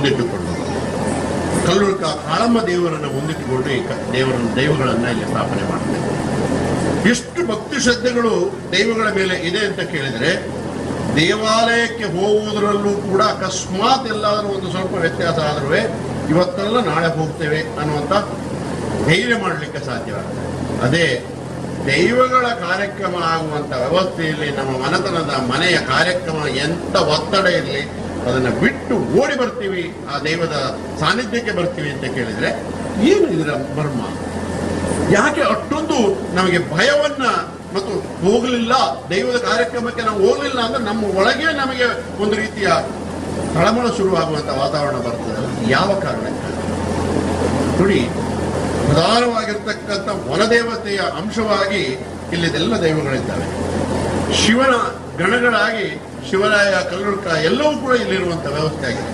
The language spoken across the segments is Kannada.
ಮುಂದಿಟ್ಟುಕೊಂಡು ಕಲ್ಲುಳ್ಕ ಕಾಳಮ್ಮ ದೇವರನ್ನು ಮುಂದಿಟ್ಟುಕೊಂಡು ಈ ಕ- ದೇವರ ದೈವಗಳನ್ನ ಇಲ್ಲಿ ಸ್ಥಾಪನೆ ಮಾಡ್ತಾರೆ ಎಷ್ಟು ಭಕ್ತಿ ಶ್ರದ್ಧೆಗಳು ದೈವಗಳ ಮೇಲೆ ಇದೆ ಅಂತ ಕೇಳಿದರೆ ದೇವಾಲಯಕ್ಕೆ ಹೋಗುವುದರಲ್ಲೂ ಕೂಡ ಅಕಸ್ಮಾತ್ ಎಲ್ಲಾದರೂ ಒಂದು ಸ್ವಲ್ಪ ವ್ಯತ್ಯಾಸ ಆದರೂ ಇವತ್ತೆಲ್ಲ ನಾಳೆ ಹೋಗ್ತೇವೆ ಅನ್ನುವಂಥ ಧೈರ್ಯ ಮಾಡಲಿಕ್ಕೆ ಸಾಧ್ಯವಾಗ್ತದೆ ಅದೇ ದೈವಗಳ ಕಾರ್ಯಕ್ರಮ ಆಗುವಂಥ ವ್ಯವಸ್ಥೆಯಲ್ಲಿ ನಮ್ಮ ಮನೆತನದ ಮನೆಯ ಕಾರ್ಯಕ್ರಮ ಎಂಥ ಒತ್ತಡ ಇರಲಿ ಅದನ್ನು ಬಿಟ್ಟು ಓಡಿ ಬರ್ತೀವಿ ಆ ದೈವದ ಸಾನ್ನಿಧ್ಯಕ್ಕೆ ಬರ್ತೀವಿ ಅಂತ ಕೇಳಿದರೆ ಏನು ಇದರ ಮರ್ಮ ಯಾಕೆ ಅಷ್ಟೊಂದು ನಮಗೆ ಭಯವನ್ನ ಮತ್ತು ಹೋಗಲಿಲ್ಲ ದೈವದ ಕಾರ್ಯಕ್ರಮಕ್ಕೆ ನಾವು ಹೋಗಲಿಲ್ಲ ಅಂದ್ರೆ ನಮ್ಮ ಒಳಗೆ ನಮಗೆ ಒಂದು ರೀತಿಯ ತಳಮಳ ಶುರುವಾಗುವಂತ ವಾತಾವರಣ ಬರ್ತದೆ ಯಾವ ಕಾರಣಕ್ಕೆ ನೋಡಿ ಪ್ರಧಾನವಾಗಿರ್ತಕ್ಕಂಥ ವನದೇವತೆಯ ಅಂಶವಾಗಿ ಇಲ್ಲಿದೆಲ್ಲ ದೈವಗಳಿದ್ದಾವೆ ಶಿವನ ಗಣಗಳಾಗಿ ಶಿವರಾಯ ಕಲ್ಲುಡ್ಕ ಎಲ್ಲವೂ ಕೂಡ ಇಲ್ಲಿರುವಂತ ವ್ಯವಸ್ಥೆ ಆಗಿದೆ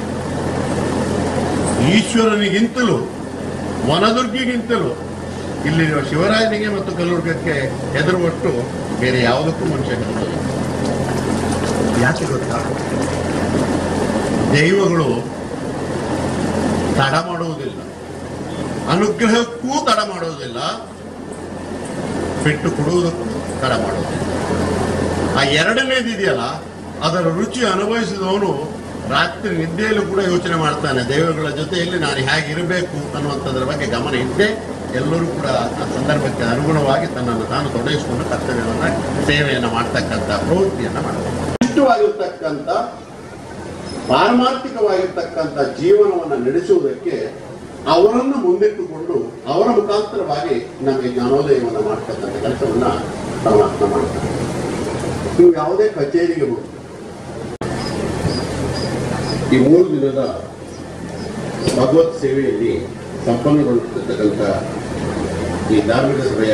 ಈಶ್ವರನಿಗಿಂತಲೂ ವನದುರ್ಗಿಗಿಂತಲೂ ಇಲ್ಲಿರುವ ಶಿವರಾಯನಿಗೆ ಮತ್ತು ಕಲ್ಲುರ್ಗಕ್ಕೆ ಹೆದರುವಷ್ಟು ಬೇರೆ ಯಾವುದಕ್ಕೂ ಮನುಷ್ಯ ಹೆದರೋದಿಲ್ಲ. ಯಾಕೆ ಗೊತ್ತಾ ದೈವಗಳು ತಡ ಮಾಡುವುದಿಲ್ಲ ಅನುಗ್ರಹಕ್ಕೂ ತಡ ಮಾಡುವುದಿಲ್ಲ ಪೆಟ್ಟು ಕೊಡುವುದಕ್ಕೂ ತಡ ಮಾಡುವುದಿಲ್ಲ ಆ ಎರಡನೇದಿದೆಯಲ್ಲ ಅದರ ರುಚಿ ಅನುಭವಿಸಿದವನು ರಾತ್ರಿ ನಿದ್ದೆಯಲ್ಲೂ ಕೂಡ ಯೋಚನೆ ಮಾಡ್ತಾನೆ ದೈವಗಳ ಜೊತೆಯಲ್ಲಿ ನಾನು ಹೇಗಿರಬೇಕು ಅನ್ನುವಂಥದ್ರ ಬಗ್ಗೆ ಗಮನ ಇದ್ದೇ ಎಲ್ಲರೂ ಕೂಡ ಆ ಸಂದರ್ಭಕ್ಕೆ ಅನುಗುಣವಾಗಿ ತನ್ನನ್ನು ತಾನು ತೊಡಗಿಸಿಕೊಂಡು ಕರ್ತವ್ಯವನ್ನ ಸೇವೆಯನ್ನು ಮಾಡ್ತಕ್ಕಂಥ ಪ್ರವೃತ್ತಿಯನ್ನ ಮಾಡಬೇಕು ಇಷ್ಟವಾಗಿರ್ತಕ್ಕಂಥ ಪಾರಮಾರ್ಥಿಕವಾಗಿರ್ತಕ್ಕಂಥ ಜೀವನವನ್ನು ನಡೆಸುವುದಕ್ಕೆ ಅವರನ್ನು ಮುಂದಿಟ್ಟುಕೊಂಡು ಅವರ ಮುಖಾಂತರವಾಗಿ ನಮಗೆ ಜ್ಞಾನೋದಯವನ್ನು ಮಾಡ್ತಕ್ಕಂಥ ಕೆಲಸವನ್ನ ಪರಮಾತ್ಮ ಮಾಡ್ತಾರೆ ನೀವು ಯಾವುದೇ ಕಚೇರಿಗೆ ಹೋಗಿ ಈ ಮೂರು ದಿನದ ಭಗವತ್ ಸೇವೆಯಲ್ಲಿ ಸಂಪನ್ನಗೊಳ್ಳಿರ್ತಕ್ಕಂಥ ಈ ಧಾರ್ಮಿಕ ಸಭೆಯ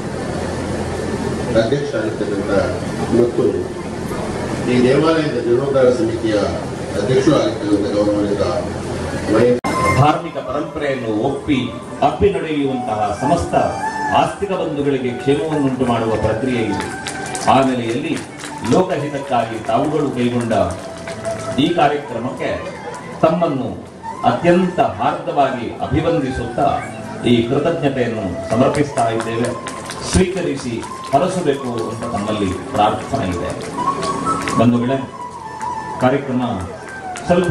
ಅಧ್ಯಕ್ಷ ಆಗಿರ್ತಕ್ಕಂಥ ಮತ್ತು ಈ ದೇವಾಲಯದ ಜೀರ್ಣೋದ್ಧಾರ ಸಮಿತಿಯ ಅಧ್ಯಕ್ಷರು ಆಗಿರ್ತಕ್ಕಂಥ ಗೌರವಾನ್ವಿತ ವೈ ಧಾರ್ಮಿಕ ಪರಂಪರೆಯನ್ನು ಒಪ್ಪಿ ಅಪ್ಪಿ ನಡೆಯುವಂತಹ ಸಮಸ್ತ ಆಸ್ತಿಕ ಬಂಧುಗಳಿಗೆ ಕ್ಷೇಮವನ್ನುಂಟು ಮಾಡುವ ಪ್ರಕ್ರಿಯೆ ಇದು ಆ ನೆಲೆಯಲ್ಲಿ ಲೋಕಹಿತಕ್ಕಾಗಿ ತಾವುಗಳು ಕೈಗೊಂಡ ಈ ಕಾರ್ಯಕ್ರಮಕ್ಕೆ ತಮ್ಮನ್ನು ಅತ್ಯಂತ ಹಾರ್ದವಾಗಿ ಅಭಿವಂದಿಸುತ್ತಾ ಈ ಕೃತಜ್ಞತೆಯನ್ನು ಸಮರ್ಪಿಸ್ತಾ ಇದ್ದೇವೆ ಸ್ವೀಕರಿಸಿ ಹರಸಬೇಕು ಅಂತ ತಮ್ಮಲ್ಲಿ ಪ್ರಾರ್ಥನೆ ಇದೆ ಬಂಧುಗಳೇ ಕಾರ್ಯಕ್ರಮ ಸ್ವಲ್ಪ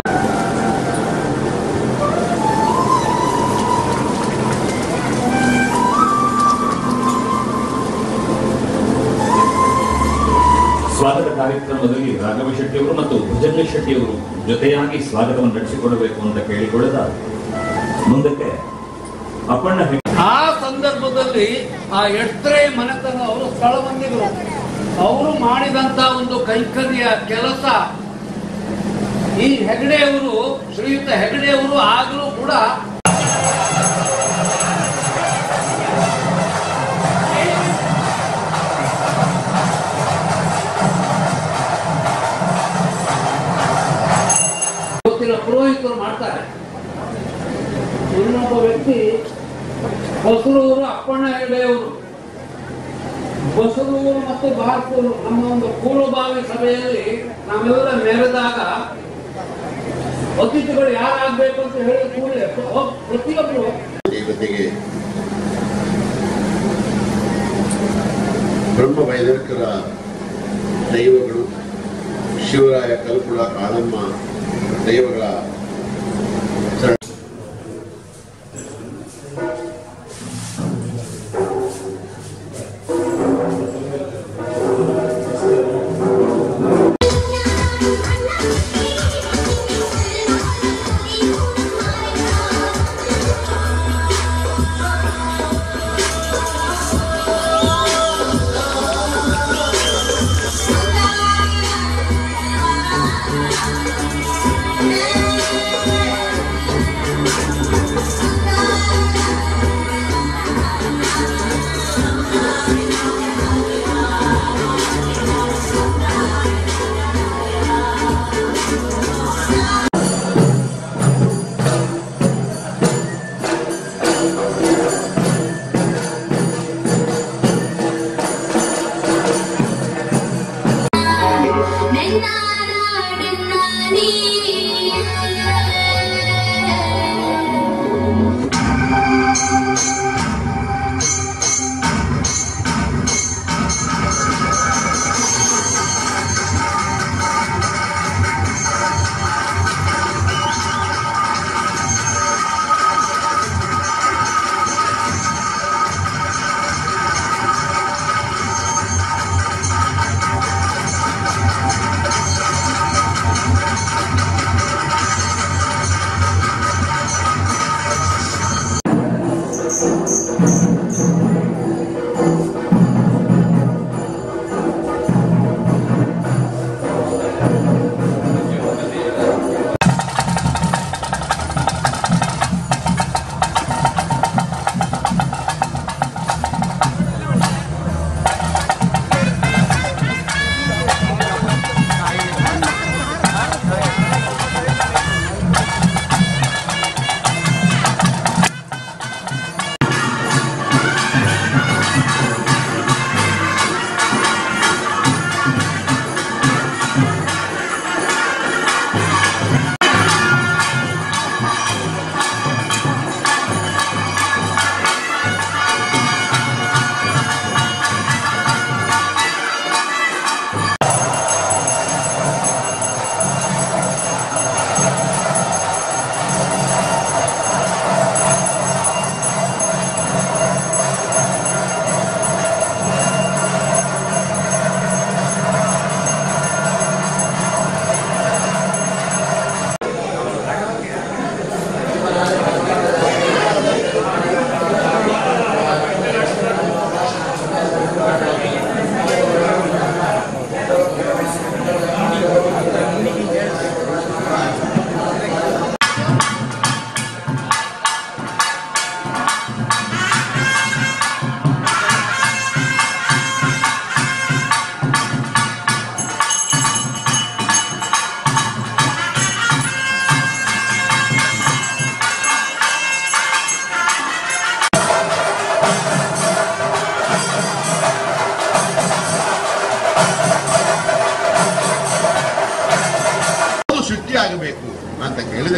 ಸ್ವಾಗತ ಕಾರ್ಯಕ್ರಮದಲ್ಲಿ ರಾಘವ ಶೆಟ್ಟಿಯವರು ಮತ್ತು ಭುಜಂಗ ಶೆಟ್ಟಿಯವರು ಜೊತೆಯಾಗಿ ಸ್ವಾಗತವನ್ನು ನಡೆಸಿಕೊಡಬೇಕು ಅಂತ ಕೇಳಿಕೊಳ್ಳದ ಮುಂದಕ್ಕೆ ಅಪ್ಪಣ್ಣ ಹೆಗ್ಡೆ ಆ ಸಂದರ್ಭದಲ್ಲಿ ಆ ಎಡ್ತ್ರೆ ಮನೆತನ ಅವರು ಸ್ಥಳ ಮಂದಿಗಳು ಅವರು ಮಾಡಿದಂತ ಒಂದು ಕೈಂಕರ್ಯ ಕೆಲಸ ಈ ಹೆಗಡೆಯವರು ಶ್ರೀಯುತ ಹೆಗಡೆಯವರು ಆಗಲೂ ಕೂಡ ಇವತ್ತಿನ ಪುರೋಹಿತರು ಮಾಡ್ತಾರೆ ಇನ್ನೊಬ್ಬ ವ್ಯಕ್ತಿ ಬಸರೂರು ಅಪ್ಪಣ್ಣ ಹೆಗಡೆಯವರು ಬಸರೂರು ಮತ್ತು ಬಾರ್ಕೂರು ನಮ್ಮ ಒಂದು ಪೂರ್ವಭಾವಿ ಸಭೆಯಲ್ಲಿ ನಾವೆಲ್ಲ ಮೆರೆದಾಗ ಅತಿಥಿಗಳು ಯಾರಾಗಬೇಕು ಅಂತ ಹೇಳಿದ ಕೂಡಲೇ ಪ್ರ- ಪ್ರತಿಯೊಬ್ಬರು ದೇವತೆಗೆ ಬ್ರಹ್ಮ ವೈದಿಕರ ದೈವಗಳು ಶಿವರಾಯ ಕಲ್ಪುಳ ಕಾಳಮ್ಮ ದೈವಗಳ ಶರಣ Thank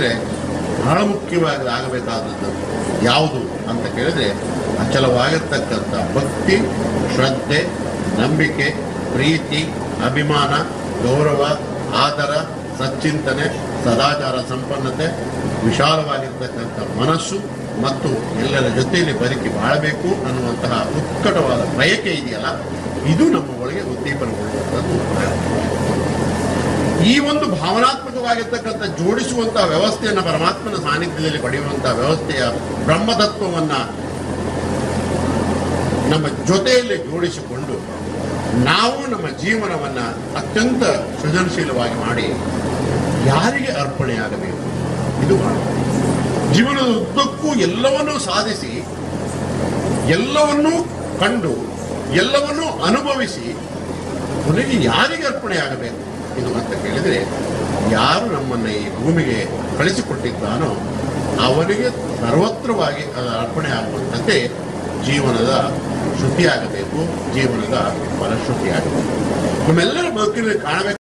ಕೇಳಿದರೆ ಬಹಳ ಮುಖ್ಯವಾಗಿ ಆಗಬೇಕಾದದ್ದು ಯಾವುದು ಅಂತ ಕೇಳಿದ್ರೆ ಅಚಲವಾಗಿರ್ತಕ್ಕಂಥ ಭಕ್ತಿ ಶ್ರದ್ಧೆ ನಂಬಿಕೆ ಪ್ರೀತಿ ಅಭಿಮಾನ ಗೌರವ ಆದರ ಸಚ್ಚಿಂತನೆ ಸದಾಚಾರ ಸಂಪನ್ನತೆ ವಿಶಾಲವಾಗಿರ್ತಕ್ಕಂಥ ಮನಸ್ಸು ಮತ್ತು ಎಲ್ಲರ ಜೊತೆಯಲ್ಲಿ ಬದುಕಿ ಬಾಳಬೇಕು ಅನ್ನುವಂತಹ ಉತ್ಕಟವಾದ ಬಯಕೆ ಇದೆಯಲ್ಲ ಇದು ನಮ್ಮ ಒಳಗೆ ಉದ್ದೀಪನಗೊಳ್ಳುವಂಥದ್ದು ಈ ಒಂದು ಭಾವನಾತ್ಮಕವಾಗಿರ್ತಕ್ಕಂಥ ಜೋಡಿಸುವಂತಹ ವ್ಯವಸ್ಥೆಯನ್ನು ಪರಮಾತ್ಮನ ಸಾನ್ನಿಧ್ಯದಲ್ಲಿ ಪಡೆಯುವಂತಹ ವ್ಯವಸ್ಥೆಯ ಬ್ರಹ್ಮತತ್ವವನ್ನ ನಮ್ಮ ಜೊತೆಯಲ್ಲಿ ಜೋಡಿಸಿಕೊಂಡು ನಾವು ನಮ್ಮ ಜೀವನವನ್ನ ಅತ್ಯಂತ ಸೃಜನಶೀಲವಾಗಿ ಮಾಡಿ ಯಾರಿಗೆ ಅರ್ಪಣೆಯಾಗಬೇಕು ಇದು ಬಹಳ ಜೀವನದ ಉದ್ದಕ್ಕೂ ಎಲ್ಲವನ್ನೂ ಸಾಧಿಸಿ ಎಲ್ಲವನ್ನೂ ಕಂಡು ಎಲ್ಲವನ್ನೂ ಅನುಭವಿಸಿ ಕೊನೆಗೆ ಯಾರಿಗೆ ಅರ್ಪಣೆ ಆಗಬೇಕು ಇದು ಅಂತ ಕೇಳಿದರೆ ಯಾರು ನಮ್ಮನ್ನು ಈ ಭೂಮಿಗೆ ಕಳಿಸಿಕೊಟ್ಟಿದ್ದಾನೋ ಅವನಿಗೆ ಸರ್ವತ್ರವಾಗಿ ಅದರ ಅರ್ಪಣೆ ಆಗುವಂಥದ್ದೇ ಜೀವನದ ಶ್ರುತಿಯಾಗಬೇಕು ಜೀವನದ ಫಲಶ್ರುತಿಯಾಗಬೇಕು ನಮ್ಮೆಲ್ಲರ ಬದುಕಿನಲ್ಲಿ ಕಾಣಬೇಕು